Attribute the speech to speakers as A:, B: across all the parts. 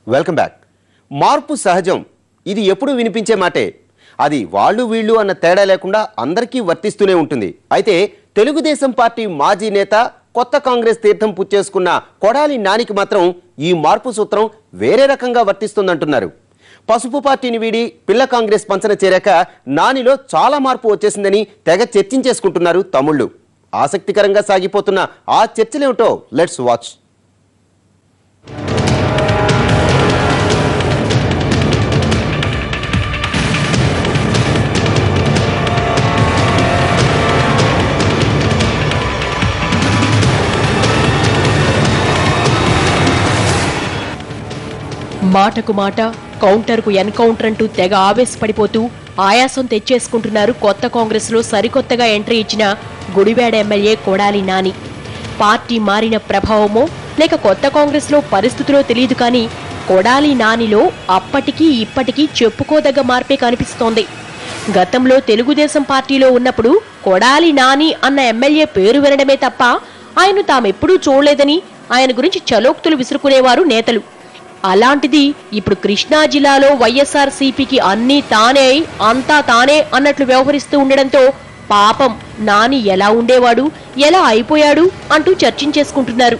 A: welcome back మార్పు సహజం ఇది ఎప్పుడు వినిపించే మాటే అది వాళ్ళు వీళ్ళు అన్న తేడా లేకుండా అందరికీ వర్తిస్తూనే ఉంటుంది అయితే తెలుగుదేశం పార్టీ మాజీ నేత కొత్త కాంగ్రెస్ తీర్థం పుచ్చేసుకున్న కొడాలి నానికి మాత్రం ఈ మార్పు సూత్రం వేరే రకంగా వర్తిస్తుందంటున్నారు పసుపు పార్టీని వీడి పిల్ల కాంగ్రెస్ పంచన చేరాక నానిలో చాలా మార్పు వచ్చేసిందని తెగ చర్చించేసుకుంటున్నారు తమ్ముళ్ళు ఆసక్తికరంగా సాగిపోతున్న ఆ చర్చలేమిటో లెట్స్ వాచ్
B: మాటకు మాట కౌంటర్కు ఎన్కౌంటర్ అంటూ తెగ ఆవేశపడిపోతూ ఆయాసం తెచ్చేసుకుంటున్నారు కొత్త కాంగ్రెస్లో సరికొత్తగా ఎంట్రీ ఇచ్చిన గుడివాడ ఎమ్మెల్యే కొడాలి నాని పార్టీ మారిన ప్రభావమో లేక కొత్త కాంగ్రెస్లో పరిస్థితులో తెలియదు కానీ కొడాలి నానిలో అప్పటికీ ఇప్పటికీ చెప్పుకోదగ్గ మార్పే కనిపిస్తోంది గతంలో తెలుగుదేశం పార్టీలో ఉన్నప్పుడు కొడాలి నాని అన్న ఎమ్మెల్యే పేరు వినడమే తప్ప ఆయన తామెప్పుడూ చూడలేదని ఆయన గురించి చలోక్తులు విసురుకునేవారు నేతలు అలాంటిది ఇప్పుడు కృష్ణా జిల్లాలో వైఎస్ఆర్ సిపికి అన్నీ తానే అయి అంతా తానే అన్నట్లు వ్యవహరిస్తూ ఉండడంతో పాపం నాని ఎలా ఉండేవాడు ఎలా అయిపోయాడు అంటూ చర్చించేసుకుంటున్నారు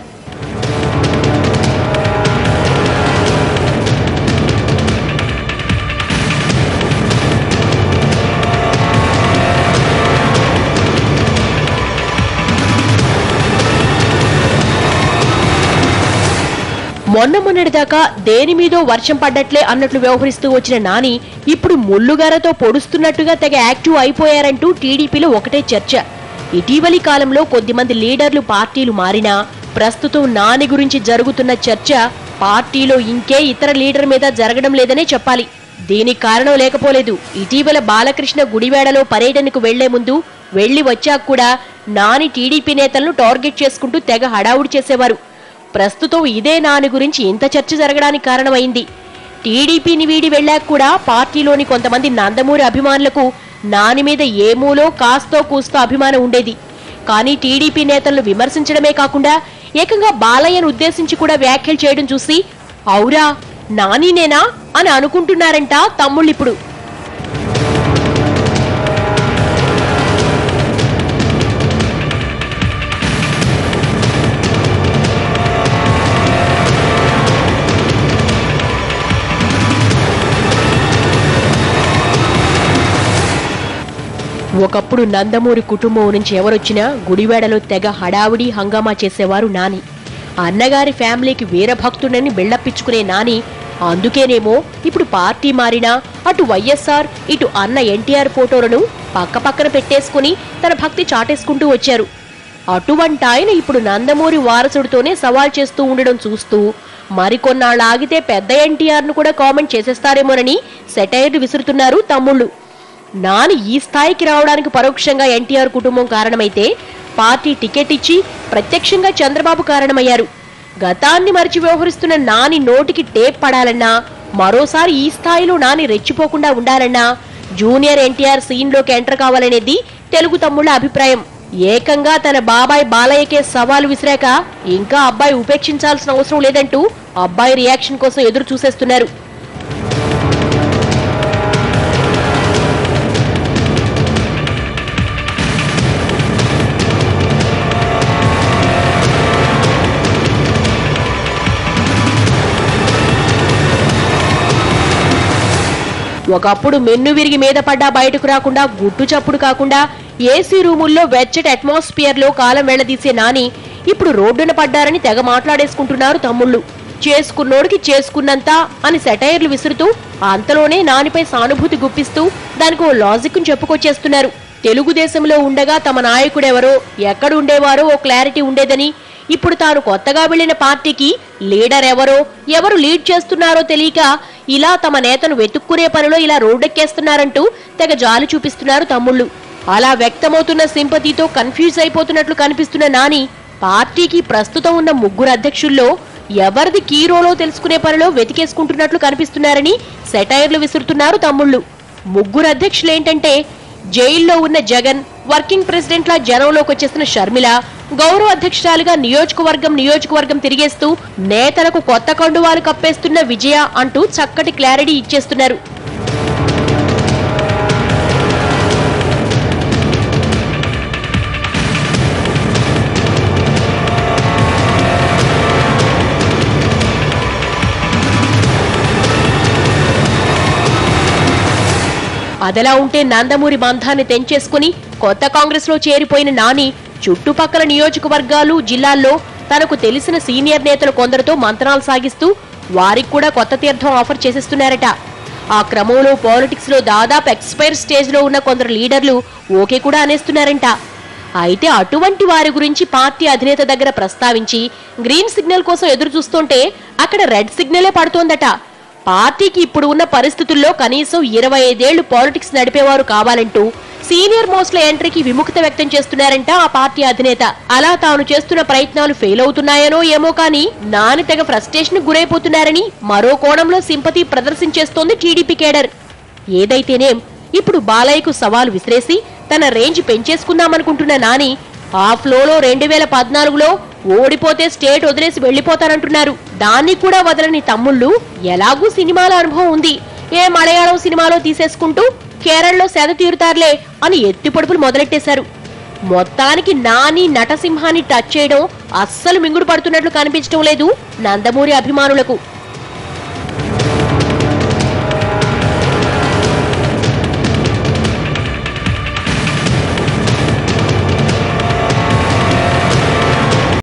B: మొన్న మొన్నటిదాకా దేని మీదో వర్షం పడ్డట్లే అన్నట్లు వ్యవహరిస్తూ వచ్చిన నాని ఇప్పుడు ముల్లుగారతో పొడుస్తున్నట్టుగా తెగ యాక్టివ్ అయిపోయారంటూ టీడీపీలో ఒకటే చర్చ ఇటీవలి కాలంలో కొద్దిమంది లీడర్లు పార్టీలు మారినా ప్రస్తుతం నాని గురించి జరుగుతున్న చర్చ పార్టీలో ఇంకే ఇతర లీడర్ మీద జరగడం లేదనే చెప్పాలి దీనికి కారణం లేకపోలేదు ఇటీవల బాలకృష్ణ గుడివాడలో పర్యటనకు వెళ్లే ముందు వెళ్లి వచ్చాక కూడా నాని టీడీపీ నేతలను టార్గెట్ చేసుకుంటూ తెగ హడావుడి చేసేవారు ప్రస్తుతం ఇదే నాని గురించి ఇంత చర్చ జరగడానికి కారణమైంది టీడీపీని వీడి వెళ్ళాక కూడా పార్టీలోని కొంతమంది నందమూరి అభిమానులకు నాని మీద ఏమూలో కాస్తో కూస్తో అభిమానం ఉండేది కానీ టీడీపీ నేతలను విమర్శించడమే కాకుండా ఏకంగా బాలయ్యను ఉద్దేశించి కూడా వ్యాఖ్యలు చేయడం చూసి ఔరా నానినేనా అని అనుకుంటున్నారంట తమ్ముళ్ళిప్పుడు ఒకప్పుడు నందమూరి కుటుంబం నుంచి ఎవరొచ్చినా గుడివాడలో తెగ హడావుడి హంగామా చేసేవారు నాని అన్నగారి ఫ్యామిలీకి వీరభక్తుడని బిళ్ళప్పించుకునే నాని అందుకేనేమో ఇప్పుడు పార్టీ మారినా అటు వైఎస్ఆర్ ఇటు అన్న ఎన్టీఆర్ ఫోటోలను పక్కపక్కన పెట్టేసుకుని తన భక్తి చాటేసుకుంటూ వచ్చారు అటువంటి ఆయన ఇప్పుడు నందమూరి వారసుడితోనే సవాల్ చేస్తూ ఉండడం చూస్తూ మరికొన్నాళ్ళు ఆగితే పెద్ద ఎన్టీఆర్ను కూడా కామెంట్ చేసేస్తారేమోనని సెటైర్లు విసురుతున్నారు తమ్ముళ్ళు నాని ఈ స్థాయికి రావడానికి పరోక్షంగా ఎన్టీఆర్ కుటుంబం కారణమైతే పార్టీ టికెట్ ఇచ్చి ప్రత్యక్షంగా చంద్రబాబు కారణమయ్యారు గతాన్ని మరిచి వ్యవహరిస్తున్న నాని నోటికి టేప్ పడాలన్నా మరోసారి ఈ స్థాయిలో నాని రెచ్చిపోకుండా ఉండాలన్నా జూనియర్ ఎన్టీఆర్ సీన్లోకి ఎంటర్ కావాలనేది తెలుగు తమ్ముళ్ళ అభిప్రాయం ఏకంగా తన బాబాయ్ బాలయ్యకే సవాలు విసిరాక ఇంకా అబ్బాయి ఉపేక్షించాల్సిన అవసరం లేదంటూ అబ్బాయి రియాక్షన్ కోసం ఎదురు చూసేస్తున్నారు ఒకప్పుడు మెన్ను విరిగి మీద పడ్డా బయటకు రాకుండా గుట్టు చప్పుడు కాకుండా ఏసీ రూముల్లో వెచ్చటి అట్మాస్ఫియర్ లో కాలం వెళ్లదీసే నాని ఇప్పుడు రోడ్డున పడ్డారని తెగ మాట్లాడేసుకుంటున్నారు తమ్ముళ్ళు చేసుకున్నోడికి చేసుకున్నంత అని సెటైర్లు విసురుతూ అంతలోనే నానిపై సానుభూతి గుప్పిస్తూ దానికి ఓ లాజిక్ చెప్పుకొచ్చేస్తున్నారు తెలుగుదేశంలో ఉండగా తమ నాయకుడెవరో ఎక్కడ ఉండేవారో ఓ క్లారిటీ ఉండేదని ఇప్పుడు తాను కొత్తగా వెళ్లిన పార్టీకి లీడర్ ఎవరో ఎవరు లీడ్ చేస్తున్నారో తెలియక ఇలా తమ నేతను వెతుక్కునే పనిలో ఇలా రోడ్డెక్కేస్తున్నారంటూ తెగ జాలి చూపిస్తున్నారు తమ్ముళ్ళు అలా వ్యక్తమవుతున్న సింపతితో కన్ఫ్యూజ్ అయిపోతున్నట్లు కనిపిస్తున్న నాని పార్టీకి ప్రస్తుతం ఉన్న ముగ్గురు అధ్యక్షుల్లో ఎవరిది కీ రోలో తెలుసుకునే పనిలో వెతికేసుకుంటున్నట్లు కనిపిస్తున్నారని సెటైర్లు విసురుతున్నారు తమ్ముళ్ళు ముగ్గురు అధ్యక్షులేంటంటే జైల్లో ఉన్న జగన్ వర్కింగ్ ప్రెసిడెంట్ లా జనంలోకి వచ్చేసిన షర్మిల గౌరవ అధ్యక్షురాలుగా నియోజకవర్గం నియోజకవర్గం తిరిగేస్తూ నేతలకు కొత్త కండువాలు కప్పేస్తున్న విజయ అంటూ చక్కటి క్లారిటీ ఇచ్చేస్తున్నారు అదలా ఉంటే నందమూరి బంధాన్ని తెంచేసుకుని కొత్త కాంగ్రెస్ లో చేరిపోయిన నాని చుట్టుపక్కల నియోజకవర్గాలు జిల్లాల్లో తనకు తెలిసిన సీనియర్ నేతలు కొందరితో మంతనాలు సాగిస్తూ వారికి కూడా కొత్త తీర్థం ఆఫర్ చేసేస్తున్నారట ఆ క్రమంలో పాలిటిక్స్ లో దాదాపు ఎక్స్పైర్ స్టేజ్ లో ఉన్న కొందరు లీడర్లు ఓకే కూడా అనేస్తున్నారంట అయితే అటువంటి వారి గురించి పార్టీ అధినేత దగ్గర ప్రస్తావించి గ్రీన్ సిగ్నల్ కోసం ఎదురు చూస్తుంటే అక్కడ రెడ్ సిగ్నలే పడుతోందట పార్టీకి ఇప్పుడు ఉన్న పరిస్థితుల్లో కనీసం ఇరవై ఐదేళ్లు పాలిటిక్స్ నడిపేవారు కావాలంటూ సీనియర్ మోస్ట్ల ఎంట్రీకి విముఖత వ్యక్తం చేస్తున్నారంట ఆ పార్టీ అధినేత అలా తాను చేస్తున్న ప్రయత్నాలు ఫెయిల్ అవుతున్నాయనో ఏమో కానీ నాని తెగ ఫ్రస్ట్రేషన్ గురైపోతున్నారని మరో కోణంలో సింపతి ప్రదర్శించేస్తోంది టీడీపీ కేడర్ ఏదైతేనేం ఇప్పుడు బాలయ్యకు సవాల్ విసిరేసి తన రేంజ్ పెంచేసుకుందామనుకుంటున్న నాని ఆ ఫ్లోలో రెండు వేల పద్నాలుగులో ఓడిపోతే స్టేట్ వదిలేసి వెళ్లిపోతారంటున్నారు దాన్ని కూడా వదలని తమ్ముళ్ళు ఎలాగూ సినిమాల అనుభవం ఉంది ఏ మలయాళం సినిమాలో తీసేసుకుంటూ కేరళలో సేద తీరుతారులే అని ఎత్తిపొడుపులు మొదలెట్టేశారు మొత్తానికి నాని నటసింహాన్ని టచ్ చేయడం అస్సలు మింగుడు పడుతున్నట్లు కనిపించడం లేదు నందమూరి అభిమానులకు